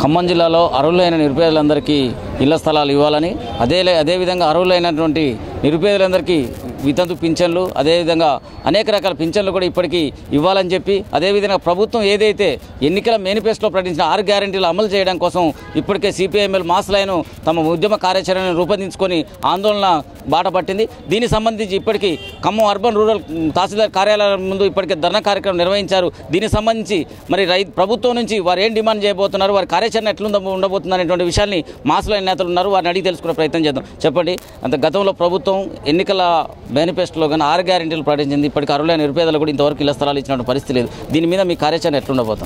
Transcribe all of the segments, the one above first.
ఖమ్మం జిల్లాలో అర్హులైన నిరుపేదలందరికీ ఇళ్ల స్థలాలు ఇవ్వాలని అదే అదేవిధంగా అర్హులైనటువంటి నిరుపేదలందరికీ వితంతు పింఛన్లు అదేవిధంగా అనేక రకాల పింఛన్లు కూడా ఇప్పటికీ ఇవ్వాలని చెప్పి అదేవిధంగా ప్రభుత్వం ఏదైతే ఎన్నికల మేనిఫెస్టోలో ప్రకటించిన ఆరు గ్యారంటీలు అమలు చేయడం కోసం ఇప్పటికే సిపిఐఎంఎల్ మాస్ లైన్ తమ ఉద్యమ కార్యాచరణను రూపొందించుకొని ఆందోళన బాట పట్టింది దీనికి సంబంధించి ఇప్పటికీ ఖమ్మం అర్బన్ రూరల్ తహసీల్దార్ కార్యాలయం ముందు ఇప్పటికే ధర్నా కార్యక్రమం నిర్వహించారు దీనికి సంబంధించి మరి రై ప్రభుత్వం నుంచి వారు ఏం డిమాండ్ చేయబోతున్నారు వారి కార్యాచరణ ఎట్లుందో ఉండబోతుంది అనేటువంటి విషయాన్ని మాస్ లైన్ నేతలు ఉన్నారు వారిని అడిగి తెలుసుకునే ప్రయత్నం చేద్దాం చెప్పండి అంత గతంలో ప్రభుత్వం ఎన్నికల మేనిఫెస్టోలో కానీ ఆరు గ్యారెంటీలు ప్రకటించింది ఇప్పటికి అరువులైన నిరుపేదలు కూడా ఇంతవరకు ఇళ్ల స్థలాలు ఇచ్చినటువంటి పరిస్థితి లేదు దీని మీద మీ కార్యాచరణ ఎట్లుండబోతాం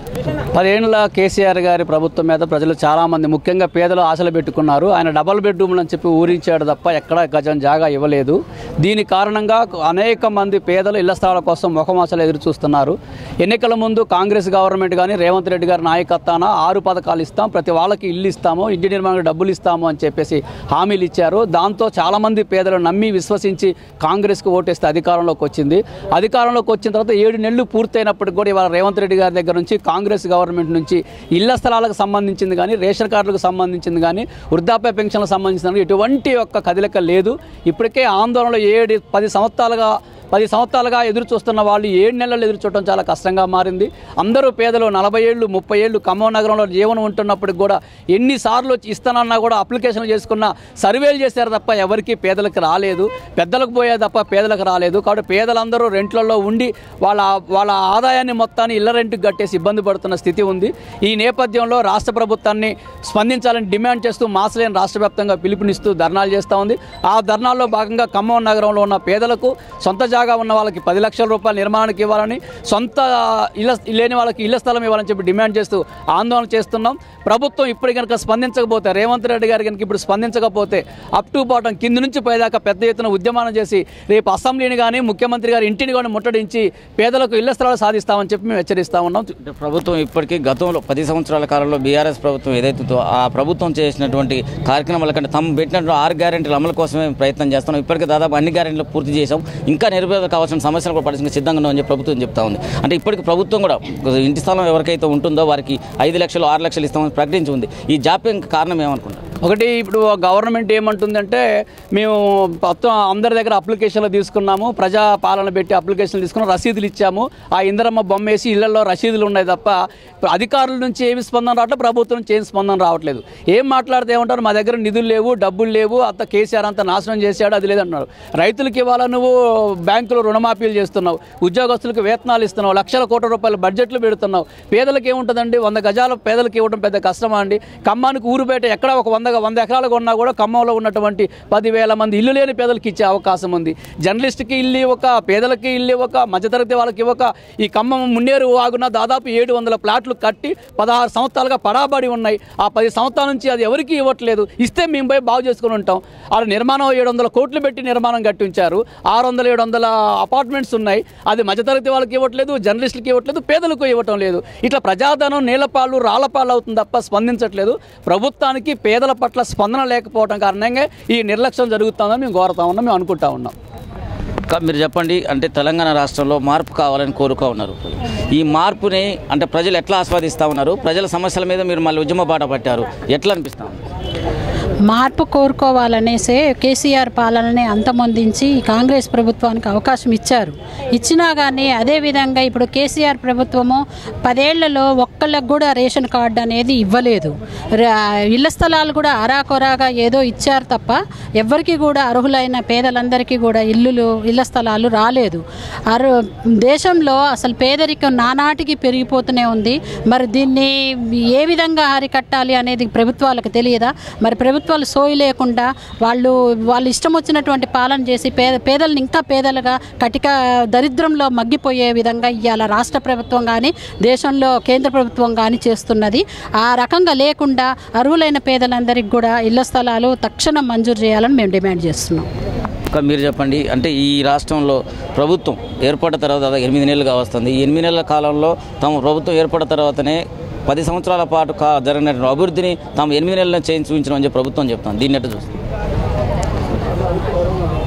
పదేళ్ల కేసీఆర్ గారి ప్రభుత్వం మీద ప్రజలు చాలామంది ముఖ్యంగా పేదలు ఆశలు పెట్టుకున్నారు ఆయన డబల్ బెడ్రూమ్లు అని చెప్పి ఊరించాడు తప్ప ఎక్కడ గజం జాగా ఇవ్వలేదు దీని కారణంగా అనేక మంది పేదలు ఇళ్ల స్థలాల కోసం ముఖమాసలు ఎదురు చూస్తున్నారు ఎన్నికల ముందు కాంగ్రెస్ గవర్నమెంట్ కానీ రేవంత్ రెడ్డి గారి నాయకత్వాన ఆరు పథకాలు ఇస్తాం ప్రతి వాళ్ళకి ఇల్లు ఇస్తాము ఇంటి నిర్మాణానికి డబ్బులు ఇస్తాము అని చెప్పేసి హామీలు ఇచ్చారు దాంతో చాలామంది పేదలు నమ్మి విశ్వసించి కాంగ్రెస్కి ఓటేస్తే అధికారంలోకి వచ్చింది అధికారంలోకి వచ్చిన తర్వాత ఏడు నెలలు పూర్తయినప్పటికి కూడా ఇవాళ రేవంత్ రెడ్డి గారి దగ్గర నుంచి కాంగ్రెస్ గవర్నమెంట్ నుంచి ఇళ్ల స్థలాలకు సంబంధించింది కానీ రేషన్ కార్డులకు సంబంధించింది కానీ వృద్ధాప్య పెన్షన్లకు సంబంధించిన కానీ ఎటువంటి ఒక్క కదలిక లేదు ఇప్పటికే ఆందోళనలో ఏడు పది సంవత్సరాలుగా పది సంవత్సరాలుగా ఎదురు చూస్తున్న వాళ్ళు ఏడు నెలలు ఎదురు చూడటం చాలా కష్టంగా మారింది అందరూ పేదలు నలభై ఏళ్ళు ముప్పై ఏళ్ళు ఖమ్మం నగరంలో జీవనం ఉంటున్నప్పటికి కూడా ఎన్నిసార్లు వచ్చి ఇస్తానన్నా కూడా అప్లికేషన్లు చేసుకున్న సర్వేలు చేశారు తప్ప ఎవరికి పేదలకు రాలేదు పెద్దలకు పోయే తప్ప పేదలకు రాలేదు కాబట్టి పేదలందరూ రెంట్లలో ఉండి వాళ్ళ వాళ్ళ ఆదాయాన్ని మొత్తాన్ని ఇళ్ల రెంట్కి కట్టేసి ఇబ్బంది పడుతున్న స్థితి ఉంది ఈ నేపథ్యంలో రాష్ట్ర ప్రభుత్వాన్ని స్పందించాలని డిమాండ్ చేస్తూ మాసలేని రాష్ట్ర వ్యాప్తంగా పిలుపునిస్తూ ధర్నాలు చేస్తూ ఉంది ఆ ధర్నాల్లో భాగంగా ఖమ్మం నగరంలో ఉన్న పేదలకు సొంత జాగా ఉన్న వాళ్ళకి పది లక్షల రూపాయల నిర్మాణానికి ఇవ్వాలని సొంత ఇళ్ళ లేని వాళ్ళకి ఇళ్ల స్థలం ఇవ్వాలని చెప్పి డిమాండ్ చేస్తూ ఆందోళన చేస్తున్నాం ప్రభుత్వం ఇప్పుడు కనుక స్పందించకపోతే రేవంత్ రెడ్డి గారు కనుక ఇప్పుడు స్పందించకపోతే అప్ టు బాటం కింది నుంచి పైదాకా పెద్ద ఎత్తున ఉద్యమానం చేసి రేపు అసెంబ్లీని కానీ ముఖ్యమంత్రి గారి ఇంటిని కానీ ముట్టడించి పేదలకు ఇళ్ల స్థలాలు సాధిస్తామని చెప్పి మేము హెచ్చరిస్తా ఉన్నాం అంటే ప్రభుత్వం ఇప్పటికీ గతంలో పది సంవత్సరాల కాలంలో బీఆర్ఎస్ ప్రభుత్వం ఏదైతే ఉందో ఆ ప్రభుత్వం చేసినటువంటి కార్యక్రమాల కంటే తమ పెట్టినటువంటి ఆరు గ్యారెంటీల అమలు కోసమే ప్రయత్నం చేస్తున్నాం ఇప్పటికే దాదాపు అన్ని గ్యారెంటీలు పూర్తి చేసాం ఇంకా నిరుపేదలకు కావాల్సిన సమస్యలు కూడా పరిస్థితి సిద్ధంగా ఉన్నామని చెప్పి ప్రభుత్వం చెప్తా ఉంది అంటే ఇప్పటికి ప్రభుత్వం కూడా ఇంటి స్థలం ఎవరికైతే ఉంటుందో వారికి ఐదు లక్షలు ఆరు లక్షలు ఇస్తామని ప్రకటించి ఉంది ఈ జాప్యం కారణం ఏమనుకుంటారు ఒకటి ఇప్పుడు గవర్నమెంట్ ఏమంటుందంటే మేము మొత్తం అందరి దగ్గర అప్లికేషన్లు తీసుకున్నాము ప్రజా పాలన పెట్టి అప్లికేషన్లు తీసుకున్నాం రసీదులు ఇచ్చాము ఆ ఇందరమ్మ బొమ్మ వేసి ఇళ్లలో రసీదులు ఉన్నాయి తప్ప ఇప్పుడు అధికారుల నుంచి ఏమి స్పందన రావట్లేదు ప్రభుత్వం నుంచి ఏమి స్పందన రావట్లేదు ఏం మాట్లాడితే ఏమంటారు మా దగ్గర నిధులు లేవు డబ్బులు లేవు అంత కేసీఆర్ అంత నాశనం చేశాడు అది లేదన్నారు రైతులకి ఇవాళ నువ్వు బ్యాంకులో రుణమాఫీలు చేస్తున్నావు ఉద్యోగస్తులకు వేతనాలు ఇస్తున్నావు లక్షల కోట్ల రూపాయల బడ్జెట్లు పెడుతున్నావు పేదలకు ఏముంటుందండి వంద గజాల పేదలకు ఇవ్వడం పెద్ద కష్టమా అండి ఖమ్మానికి ఊరు బయట ఎక్కడ ఒక వంద వంద ఎకరాలు కొన్నా కూడా ఖమ్మంలో ఉన్నటువంటి పదివేల మంది ఇల్లు లేని పేదలకు ఇచ్చే అవకాశం ఉంది జర్నలిస్ట్కి ఇల్లు ఇవ్వక పేదలకి ఇల్లు ఇవ్వక మధ్యతరగతి వాళ్ళకి ఇవ్వక ఈ ఖమ్మం మున్నేరు వాగున దాదాపు ఏడు వందల ప్లాట్లు కట్టి పదహారు సంవత్సరాలుగా పడాబడి ఉన్నాయి ఆ పది సంవత్సరాల నుంచి అది ఎవరికి ఇవ్వట్లేదు ఇస్తే మేము పోయి బాగు చేసుకుని ఉంటాం ఆ నిర్మాణం ఏడు వందల కోట్లు పెట్టి నిర్మాణం కట్టించారు ఆరు వందల ఏడు వందల అపార్ట్మెంట్స్ ఉన్నాయి అది మధ్యతరగతి వాళ్ళకి ఇవ్వట్లేదు జర్నలిస్టులకి ఇవ్వట్లేదు పేదలకు ఇవ్వటం లేదు ఇట్లా ప్రజాధనం నీళ్లపాలు రాళ్లపాలు అవుతుంది తప్ప స్పందించట్లేదు ప్రభుత్వానికి పేదల పట్ల స్పందన లేకపోవడం కారణంగా ఈ నిర్లక్ష్యం జరుగుతుందని మేము కోరుతా ఉన్నాం మేము అనుకుంటా ఉన్నాం ఇంకా మీరు చెప్పండి అంటే తెలంగాణ రాష్ట్రంలో మార్పు కావాలని కోరుకో ఉన్నారు ఈ మార్పుని అంటే ప్రజలు ఎట్లా ఆస్వాదిస్తూ ఉన్నారు ప్రజల సమస్యల మీద మీరు మళ్ళీ ఉద్యమ బాట పట్టారు ఎట్లా అనిపిస్తా ఉంది మార్పు కోరుకోవాలనేసే కేసీఆర్ పాలనని అంతమొందించి ఈ కాంగ్రెస్ ప్రభుత్వానికి అవకాశం ఇచ్చారు ఇచ్చినా కానీ అదేవిధంగా ఇప్పుడు కేసీఆర్ ప్రభుత్వము పదేళ్లలో ఒక్కళ్ళకు కూడా రేషన్ కార్డు అనేది ఇవ్వలేదు రా- ఇళ్ల స్థలాలు కూడా అరాకొరాగా ఏదో ఇచ్చారు తప్ప ఎవ్వరికి కూడా అర్హులైన పేదలందరికీ కూడా ఇల్లులు ఇళ్ల స్థలాలు రాలేదు అరు దేశంలో అసలు పేదరికం నానాటికి పెరిగిపోతూనే ఉంది మరి దీన్ని ఏ విధంగా అరికట్టాలి అనేది ప్రభుత్వాలకు తెలియదా మరి ప్రభుత్వాలు సోయి లేకుండా వాళ్ళు వాళ్ళు ఇష్టం వచ్చినటువంటి పాలన చేసి పేద పేదలను ఇంకా పేదలుగా కటిక దరిద్రంలో మగ్గిపోయే విధంగా ఇవాళ రాష్ట్ర ప్రభుత్వం కానీ దేశంలో కేంద్ర ప్రభుత్వం కానీ చేస్తున్నది ఆ రకంగా లేకుండా అర్హులైన పేదలందరికీ కూడా ఇళ్ల స్థలాలు తక్షణం మంజూరు చేయాలని మేము డిమాండ్ చేస్తున్నాం ఇంకా మీరు చెప్పండి అంటే ఈ రాష్ట్రంలో ప్రభుత్వం ఏర్పడిన తర్వాత దాదాపు ఎనిమిది నెలలుగా వస్తుంది ఈ ఎనిమిది నెలల కాలంలో తమ ప్రభుత్వం ఏర్పడిన తర్వాతనే పది సంవత్సరాల పాటు కా జరిగినటువంటి అభివృద్ధిని తాము ఎనిమిది నెలల్లో చేయించి చూపించడం అని చెప్పి ప్రభుత్వం చెప్తాను దీన్ని ఎట్లా చూస్తుంది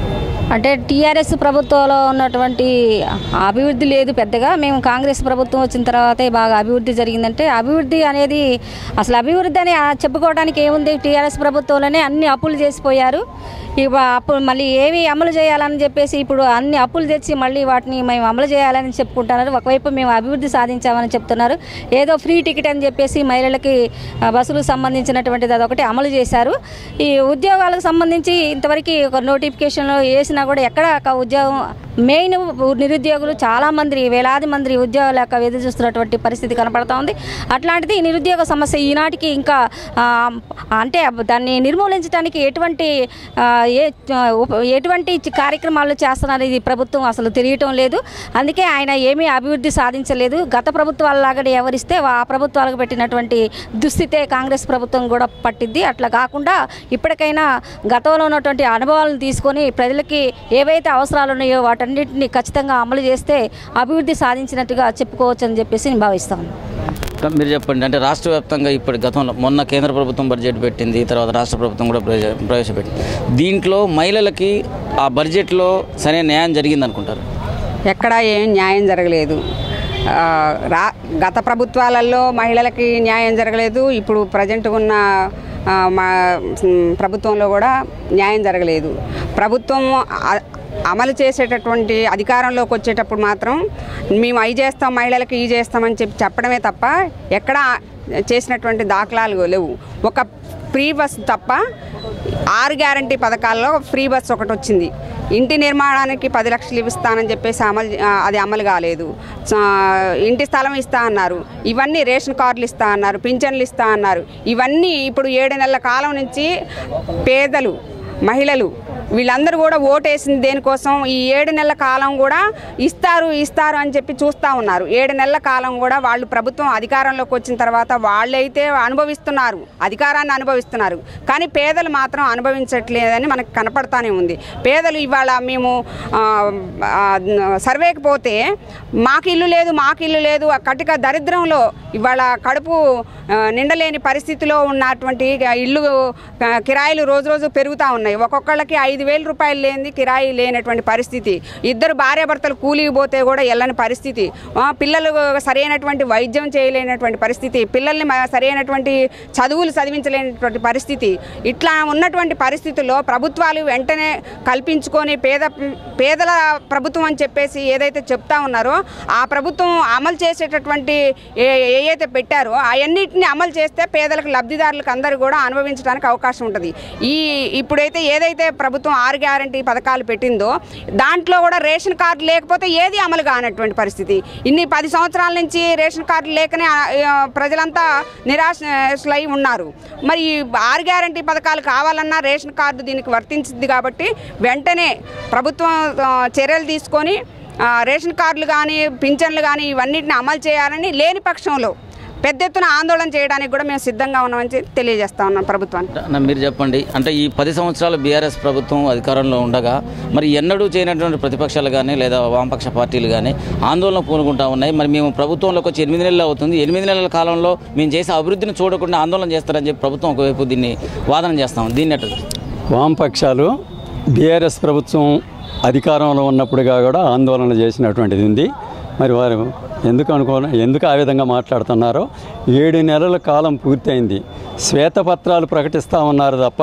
అంటే టీఆర్ఎస్ ప్రభుత్వంలో ఉన్నటువంటి అభివృద్ధి లేదు పెద్దగా మేము కాంగ్రెస్ ప్రభుత్వం వచ్చిన తర్వాతే బాగా అభివృద్ధి జరిగిందంటే అభివృద్ధి అనేది అసలు అభివృద్ధి అని ఆ చెప్పుకోవడానికి ఏముంది టీఆర్ఎస్ ప్రభుత్వంలోనే అన్ని అప్పులు చేసిపోయారు ఇక అప్పులు మళ్ళీ ఏవి అమలు చేయాలని చెప్పేసి ఇప్పుడు అన్ని అప్పులు తెచ్చి మళ్ళీ వాటిని మేము అమలు చేయాలని చెప్పుకుంటున్నారు ఒకవైపు మేము అభివృద్ధి సాధించామని చెప్తున్నారు ఏదో ఫ్రీ టికెట్ అని చెప్పేసి మహిళలకి ఆ, బస్సులకు సంబంధించినటువంటిది అదొకటి అమలు చేశారు ఈ ఉద్యోగాలకు సంబంధించి ఇంతవరకు ఒక నోటిఫికేషన్లో వేసినా కూడా ఎక్కడ ఒక ఉద్యోగం మెయిన్ నిరుద్యోగులు చాలామంది వేలాది మంది ఉద్యోగాలు లేక ఎదురు చూస్తున్నటువంటి పరిస్థితి కనపడతా ఉంది అట్లాంటిది ఈ నిరుద్యోగ సమస్య ఈనాటికి ఇంకా ఆ, అంటే దాన్ని నిర్మూలించడానికి ఎటువంటి ఆ, ఏ ఉప- ఎటువంటి కార్యక్రమాలు చేస్తున్నారు ఇది ప్రభుత్వం అసలు తెలియటం లేదు అందుకే ఆయన ఏమీ అభివృద్ధి సాధించలేదు గత ప్రభుత్వాలలాగా ఎవరిస్తే ఆ ప్రభుత్వాలకు పెట్టినటువంటి దుస్థితే కాంగ్రెస్ ప్రభుత్వం కూడా పట్టిద్ది అట్లా కాకుండా ఇప్పటికైనా గతంలో ఉన్నటువంటి అనుభవాలను తీసుకొని ప్రజలకి ఏవైతే అవసరాలు ఉన్నాయో వాటన్నిటిని ఖచ్చితంగా అమలు చేస్తే అభివృద్ధి సాధించినట్టుగా చెప్పుకోవచ్చు అని చెప్పేసి నేను భావిస్తాను మీరు చెప్పండి అంటే రాష్ట్ర వ్యాప్తంగా ఇప్పుడు గతంలో మొన్న కేంద్ర ప్రభుత్వం బడ్జెట్ పెట్టింది తర్వాత రాష్ట్ర ప్రభుత్వం కూడా ప్రవేశ- ప్రవేశపెట్టింది దీంట్లో మహిళలకి ఆ బడ్జెట్లో సరైన న్యాయం జరిగింది అనుకుంటారు ఎక్కడా ఏం న్యాయం జరగలేదు ఆ, రా గత ప్రభుత్వాలలో మహిళలకి న్యాయం జరగలేదు ఇప్పుడు ప్రజెంట్ ఉన్న ఆ, మా మ్, ప్రభుత్వంలో కూడా న్యాయం జరగలేదు ప్రభుత్వం అ- అమలు చేసేటటువంటి అధికారంలోకి వచ్చేటప్పుడు మాత్రం మేము అవి చేస్తాం మహిళలకి ఈ చేస్తామని చెప్పి చెప్పడమే తప్ప ఎక్కడా చేసినటువంటి దాఖలాలు లేవు ఒక ఫ్రీ బస్ తప్ప ఆరు గ్యారంటీ పథకాల్లో ఫ్రీ బస్ ఒకటి వచ్చింది ఇంటి నిర్మాణానికి పది లక్షలు ఇస్తానని చెప్పేసి అమలు ఆ, అది అమలు కాలేదు ఆ, ఇంటి స్థలం ఇస్తా అన్నారు ఇవన్నీ రేషన్ కార్డులు ఇస్తా అన్నారు పింఛన్లు ఇస్తా అన్నారు ఇవన్నీ ఇప్పుడు ఏడు నెలల కాలం నుంచి పేదలు మహిళలు వీళ్ళందరూ కూడా ఓటేసింది దేనికోసం ఈ ఏడు నెలల కాలం కూడా ఇస్తారు ఇస్తారు అని చెప్పి చూస్తూ ఉన్నారు ఏడు నెలల కాలం కూడా వాళ్ళు ప్రభుత్వం అధికారంలోకి వచ్చిన తర్వాత వాళ్ళైతే అనుభవిస్తున్నారు అధికారాన్ని అనుభవిస్తున్నారు కానీ పేదలు మాత్రం అనుభవించట్లేదని మనకు కనపడతానే ఉంది పేదలు ఇవాళ మేము ఆ, ఆ, సర్వేకి పోతే మాకు ఇల్లు లేదు మాకు ఇల్లు లేదు ఆ కటిక దరిద్రంలో ఇవాళ కడుపు ఆ, నిండలేని పరిస్థితిలో ఉన్నటువంటి ఇల్లు ఆ, కిరాయిలు రోజు రోజు పెరుగుతూ ఉన్నాయి ఒక్కొక్కళ్ళకి ఐదు వేల రూపాయలు లేనిది కిరాయి లేనటువంటి పరిస్థితి ఇద్దరు భార్యాభర్తలు కూలికి పోతే కూడా వెళ్ళని పరిస్థితి ఆ, పిల్లలు సరైనటువంటి వైద్యం చేయలేనటువంటి పరిస్థితి పిల్లల్ని మ- సరైనటువంటి చదువులు చదివించలేనటువంటి పరిస్థితి ఇట్లా ఉన్నటువంటి పరిస్థితుల్లో ప్రభుత్వాలు వెంటనే కల్పించుకొని పేద పేదల ప్రభుత్వం అని చెప్పేసి ఏదైతే చెప్తా ఉన్నారో ఆ ప్రభుత్వం అమలు చేసేటటువంటి ఏ ఏవైతే పెట్టారో అవన్నిటిని అమలు చేస్తే పేదలకు లబ్ధిదారులకు అందరూ కూడా అనుభవించడానికి అవకాశం ఉంటుంది ఈ ఇప్పుడైతే ఏదైతే ప్రభుత్వం ఆరు గ్యారంటీ పథకాలు పెట్టిందో దాంట్లో కూడా రేషన్ కార్డు లేకపోతే ఏది అమలు కానటువంటి పరిస్థితి ఇన్ని పది సంవత్సరాల నుంచి రేషన్ కార్డు లేకనే ఆ, ఆ, ప్రజలంతా నిరాశలై ఉన్నారు మరి ఈ ఆరు గ్యారంటీ పథకాలు కావాలన్నా రేషన్ కార్డు దీనికి వర్తించింది కాబట్టి వెంటనే ప్రభుత్వం ఆ, చర్యలు తీసుకొని ఆ, రేషన్ కార్డులు కానీ పింఛన్లు కానీ ఇవన్నిటిని అమలు చేయాలని లేని పక్షంలో పెద్ద ఎత్తున ఆందోళన చేయడానికి కూడా మేము సిద్ధంగా ఉన్నామని చెప్పి తెలియజేస్తా ఉన్నాం ప్రభుత్వానికి అన్న మీరు చెప్పండి అంటే ఈ పది సంవత్సరాలు బీఆర్ఎస్ ప్రభుత్వం అధికారంలో ఉండగా మరి ఎన్నడూ చేయనటువంటి ప్రతిపక్షాలు కానీ లేదా వామపక్ష పార్టీలు కానీ ఆందోళన పూనుకుంటా ఉన్నాయి మరి మేము ప్రభుత్వంలోకి వచ్చి ఎనిమిది నెలలు అవుతుంది ఎనిమిది నెలల కాలంలో మేము చేసే అభివృద్ధిని చూడకుండా ఆందోళన చేస్తారని చెప్పి ప్రభుత్వం ఒకవైపు దీన్ని వాదన చేస్తాం దీన్ని ఎట్లా వామపక్షాలు బీఆర్ఎస్ ప్రభుత్వం అధికారంలో ఉన్నప్పుడుగా కూడా ఆందోళన చేసినటువంటిది ఉంది మరి వారు ఎందుకు అనుకో ఎందుకు ఆ విధంగా మాట్లాడుతున్నారో ఏడు నెలల కాలం పూర్తయింది శ్వేతపత్రాలు ప్రకటిస్తూ ఉన్నారు తప్ప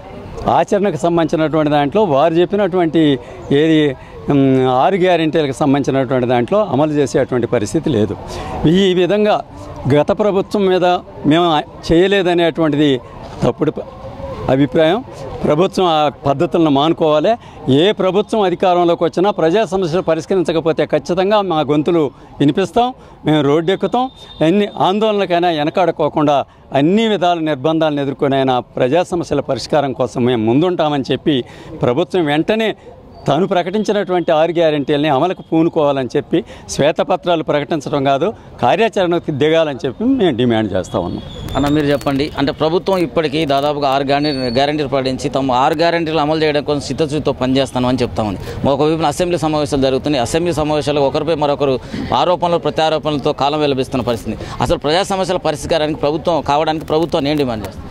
ఆచరణకు సంబంధించినటువంటి దాంట్లో వారు చెప్పినటువంటి ఏది ఉమ్, ఆరు గ్యారెంటీలకు సంబంధించినటువంటి దాంట్లో అమలు చేసేటువంటి పరిస్థితి లేదు ఈ విధంగా గత ప్రభుత్వం మీద మేము చేయలేదనేటువంటిది తప్పుడు ప- అభిప్రాయం ప్రభుత్వం ఆ పద్ధతులను మానుకోవాలి ఏ ప్రభుత్వం అధికారంలోకి వచ్చినా ప్రజా సమస్యలు పరిష్కరించకపోతే ఖచ్చితంగా మా గొంతులు వినిపిస్తాం మేము రోడ్డు ఎక్కుతాం ఎన్ని ఆందోళనకైనా వెనకాడుకోకుండా అన్ని విధాల నిర్బంధాలను ఎదుర్కొనైనా ప్రజా సమస్యల పరిష్కారం కోసం మేము ముందుంటామని చెప్పి ప్రభుత్వం వెంటనే తాను ప్రకటించినటువంటి ఆరు గ్యారెంటీలని అమలుకు పూనుకోవాలని చెప్పి శ్వేతపత్రాలు ప్రకటించడం కాదు కార్యాచరణకు దిగాలని చెప్పి మేము డిమాండ్ చేస్తూ ఉన్నాం అన్న మీరు చెప్పండి అంటే ప్రభుత్వం ఇప్పటికీ దాదాపుగా ఆరు గ్యారెంటీ గ్యారెంటీలు ప్రకటించి తమ ఆరు గ్యారెంటీలు అమలు చేయడం కోసం చిత్తశుద్ధితో పనిచేస్తాను అని చెప్తా ఉంది ఒకవైపున అసెంబ్లీ సమావేశాలు జరుగుతున్నాయి అసెంబ్లీ సమావేశాలు ఒకరిపై మరొకరు ఆరోపణలు ప్రత్యారోపణలతో కాలం వెలబిస్తున్న పరిస్థితి అసలు ప్రజా సమస్యల పరిష్కారానికి ప్రభుత్వం కావడానికి ప్రభుత్వాన్ని ఏం డిమాండ్ చేస్తుంది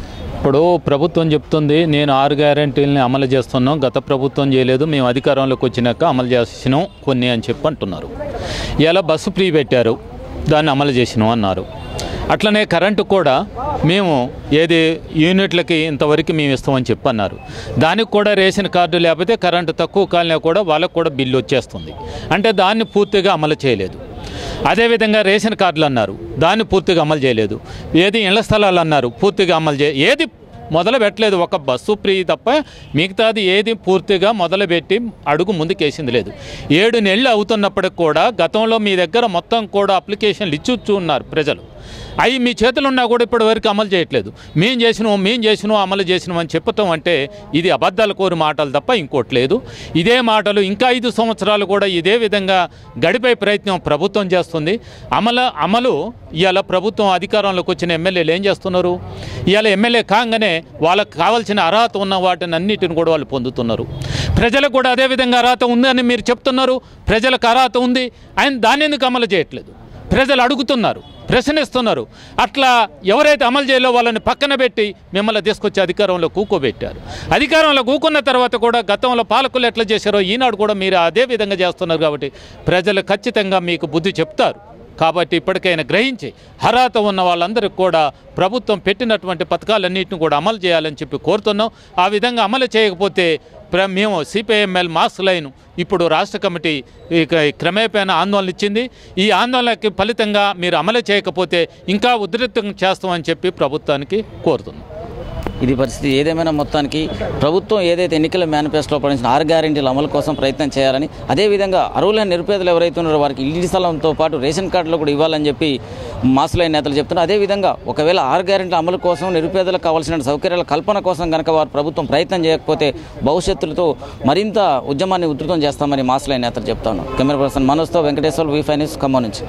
ఇప్పుడు ప్రభుత్వం చెప్తుంది నేను ఆరు గ్యారంటీలని అమలు చేస్తున్నాం గత ప్రభుత్వం చేయలేదు మేము అధికారంలోకి వచ్చినాక అమలు చేసినాం కొన్ని అని చెప్పి అంటున్నారు ఇలా బస్సు ఫ్రీ పెట్టారు దాన్ని అమలు చేసినాం అన్నారు అట్లనే కరెంటు కూడా మేము ఏది యూనిట్లకి ఇంతవరకు మేము ఇస్తామని చెప్పి అన్నారు దానికి కూడా రేషన్ కార్డు లేకపోతే కరెంటు తక్కువ కాలినా కూడా వాళ్ళకు కూడా బిల్లు వచ్చేస్తుంది అంటే దాన్ని పూర్తిగా అమలు చేయలేదు అదేవిధంగా రేషన్ కార్డులు అన్నారు దాన్ని పూర్తిగా అమలు చేయలేదు ఏది ఇళ్ల స్థలాలు అన్నారు పూర్తిగా అమలు చే ఏది మొదలు పెట్టలేదు ఒక బస్సు ఫ్రీ తప్ప మిగతాది ఏది పూర్తిగా మొదలుపెట్టి అడుగు ముందుకేసింది లేదు ఏడు నెలలు అవుతున్నప్పటికి కూడా గతంలో మీ దగ్గర మొత్తం కూడా అప్లికేషన్లు ఇచ్చుచ్చు ఉన్నారు ప్రజలు అవి మీ చేతులు ఉన్నా కూడా ఇప్పటి వరకు అమలు చేయట్లేదు మేం చేసినాం మేం చేసినాం అమలు చేసినాం అని చెప్పటం అంటే ఇది అబద్ధాల కోరి మాటలు తప్ప ఇంకోటి లేదు ఇదే మాటలు ఇంకా ఐదు సంవత్సరాలు కూడా ఇదే విధంగా గడిపే ప్రయత్నం ప్రభుత్వం చేస్తుంది అమలు అమలు ఇవాళ ప్రభుత్వం అధికారంలోకి వచ్చిన ఎమ్మెల్యేలు ఏం చేస్తున్నారు ఇవాళ ఎమ్మెల్యే కాగానే వాళ్ళకి కావాల్సిన అర్హత ఉన్న వాటిని అన్నిటిని కూడా వాళ్ళు పొందుతున్నారు ప్రజలకు కూడా అదే విధంగా అర్హత ఉందని మీరు చెప్తున్నారు ప్రజలకు అర్హత ఉంది ఆయన దాన్ని ఎందుకు అమలు చేయట్లేదు ప్రజలు అడుగుతున్నారు ప్రశ్నిస్తున్నారు అట్లా ఎవరైతే అమలు చేయాలో వాళ్ళని పక్కన పెట్టి మిమ్మల్ని తీసుకొచ్చి అధికారంలో కూకోబెట్టారు అధికారంలో కూకున్న తర్వాత కూడా గతంలో పాలకులు ఎట్లా చేశారో ఈనాడు కూడా మీరు అదే విధంగా చేస్తున్నారు కాబట్టి ప్రజలు ఖచ్చితంగా మీకు బుద్ధి చెప్తారు కాబట్టి ఇప్పటికైనా గ్రహించి అర్హత ఉన్న వాళ్ళందరికీ కూడా ప్రభుత్వం పెట్టినటువంటి పథకాలన్నింటిని కూడా అమలు చేయాలని చెప్పి కోరుతున్నాం ఆ విధంగా అమలు చేయకపోతే ప్ర మేము సిపిఐఎంఎల్ మాస్ లైన్ ఇప్పుడు రాష్ట్ర కమిటీ ఇక క్రమేపైన ఆందోళన ఇచ్చింది ఈ ఆందోళనకి ఫలితంగా మీరు అమలు చేయకపోతే ఇంకా ఉధృతం చేస్తామని చెప్పి ప్రభుత్వానికి కోరుతున్నాం ఇది పరిస్థితి ఏదేమైనా మొత్తానికి ప్రభుత్వం ఏదైతే ఎన్నికల మేనిఫెస్టోలో పడించిన ఆరు గ్యారెంటీల అమలు కోసం ప్రయత్నం చేయాలని అదేవిధంగా అర్హులైన నిరుపేదలు ఎవరైతే ఉన్నారో వారికి ఇల్లు స్థలంతో పాటు రేషన్ కార్డులు కూడా ఇవ్వాలని చెప్పి మాసులైన నేతలు చెప్తున్నారు అదేవిధంగా ఒకవేళ ఆరు గ్యారెంటీల అమలు కోసం నిరుపేదలకు కావాల్సిన సౌకర్యాల కల్పన కోసం కనుక వారు ప్రభుత్వం ప్రయత్నం చేయకపోతే భవిష్యత్తులతో మరింత ఉద్యమాన్ని ఉధృతం చేస్తామని మాసులైన నేతలు చెప్తాను కెమెరా పర్సన్ మనోజ్తో Venkateshwar V five news Khammam నుంచి